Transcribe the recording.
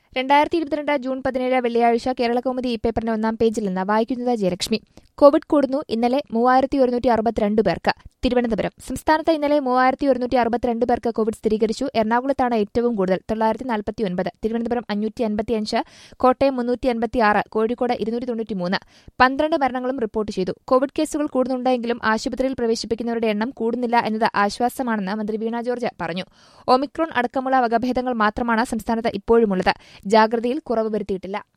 രണ്ടായിരത്തി ഇരുപത്തിരണ്ട് ജൂൺ പതിനേഴ് വെള്ളിയാഴ്ച കേരളകൗമുദി ഈ പേപ്പറിന്റെ ഒന്നാം പേജിൽ നിന്ന് വായിക്കുന്നത് ജയലക്ഷ്മി കോവിഡ് കൂടുന്നു ഇന്നലെ മൂവായിരത്തി ഒരുന്നൂറ്റി അറുപത്തിരണ്ട് പേർക്ക് തിരുവനന്തപുരം സംസ്ഥാനത്ത് ഇന്നലെ മൂവായിരത്തി ഒരുന്നൂറ്റി അറുപത്തിരണ്ട് പേർക്ക് കോവിഡ് സ്ഥിരീകരിച്ചു എറണാകുളത്താണ് ഏറ്റവും കൂടുതൽ തൊള്ളായിരത്തി നാൽപ്പത്തി ഒൻപത് തിരുവനന്തപുരം അഞ്ഞൂറ്റി അൻപത്തിയഞ്ച് കോട്ടയം മുന്നൂറ്റി അൻപത്തിയാറ് കോഴിക്കോട് ഇരുന്നൂറ്റി തൊണ്ണൂറ്റി മൂന്ന് പന്ത്രണ്ട് മരണങ്ങളും റിപ്പോർട്ട് ചെയ്തു കോവിഡ് കേസുകൾ കൂടുന്നുണ്ടെങ്കിലും ആശുപത്രിയിൽ പ്രവേശിപ്പിക്കുന്നവരുടെ എണ്ണം കൂടുന്നില്ല എന്നത് ആശ്വാസമാണെന്ന് മന്ത്രി വീണ ജോർജ് പറഞ്ഞു ഒമിക്രോൺ അടക്കമുള്ള വകഭേദങ്ങൾ മാത്രമാണ് സംസ്ഥാനത്ത് ഇപ്പോഴുമുള്ളത് ജാഗ്രതയിൽ കുറവ് വരുത്തിയിട്ടില്ല